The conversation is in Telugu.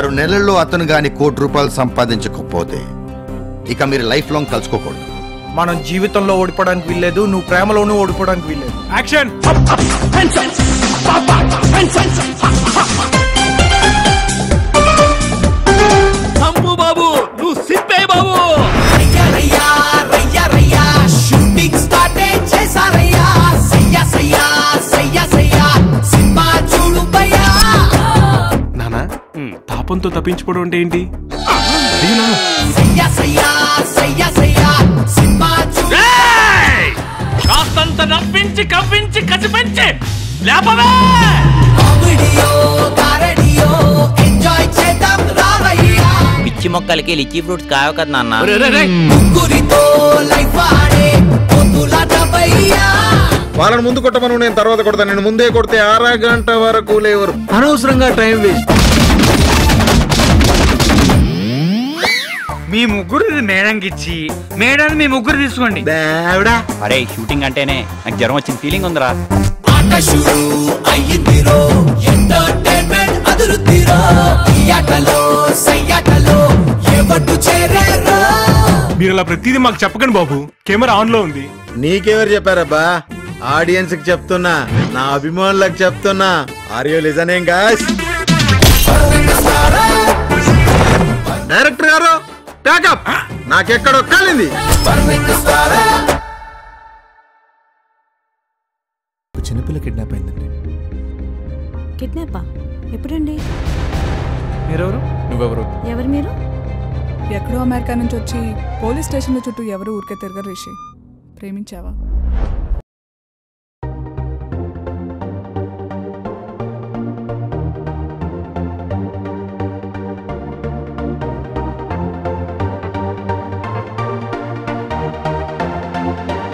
ఆరు నెలల్లో అతను గాని కోటి రూపాయలు సంపాదించకపోతే ఇక మీరు లైఫ్ లాంగ్ కలుసుకోకూడదు మనం జీవితంలో ఓడిపోవడానికి వీల్లేదు నువ్వు ప్రేమలోనూ ఓడిపోవడానికి వీల్లేదు యాక్షన్ సంపు బాబు నువ్వు సిప్పే బాబు రయ్యా రయ్యా రయ్యా రయ్యా షూటింగ్ స్టార్ట్ చేశారయ్యా సయ్యా సయ్యా సయ్యా సయ్యా సినిమా చూడు భయ్యా నానా తాపంతో తప్పించుకోవడం అంటే ఏంటి సయ్యా సయ్యా సయ్యా సయ్యా సినిమా చూడు కాస్తంత నవ్వించి కవ్వించి కసిపెంచి లేపవే కామెడీయో కారడియో ఎంజాయ్ చేద్దాం రావయ్యా పిచ్చి మొక్కలకి లిచ్చి ఫ్రూట్స్ కావు కదా నాన్న ముగ్గురితో లైఫ్ ఆడే పొద్దులాట భయ్యా వాళ్ళని ముందు కొట్టమను నేను తర్వాత కొడతాను నేను ముందే కొడితే అరగంట వరకు లేవరు అనవసరంగా టైం వేస్ట్ మీ ముగ్గురు మేడంకి ఇచ్చి మేడాన్ని మీ ముగ్గురు తీసుకోండి అరే షూటింగ్ అంటేనే నాకు జ్వరం వచ్చిన ఫీలింగ్ ఉందిరా ఆట షురు అయ్యిందిరో ఎంటర్టైన్మెంట్ అదురుద్దిరో ఈ ఆటలో సయ్యాటలో ఎవడు చేరారో మీరు అలా ప్రతిదీ మాకు చెప్పకండి బాబు కెమెరా ఆన్ లో ఉంది నీకెవరు చెప్పారబ్బా ఆడియన్స్ కి చెప్తున్నా నా అభిమానులకు చెప్తున్నా are you listening guys director గారు ప్యాకప్ నాకెక్కడో కాలింది చిన్నపిల్ల కిడ్నాప్ అయిందండి కిడ్నాపా ఎప్పుడండి మీరెవరు నువ్వెవరు ఎవరు మీరు ఎక్కడో అమెరికా నుంచి వచ్చి పోలీస్ స్టేషన్ల చుట్టూ ఎవరు ఊరికే తిరగరు రిషి ప్రేమించావా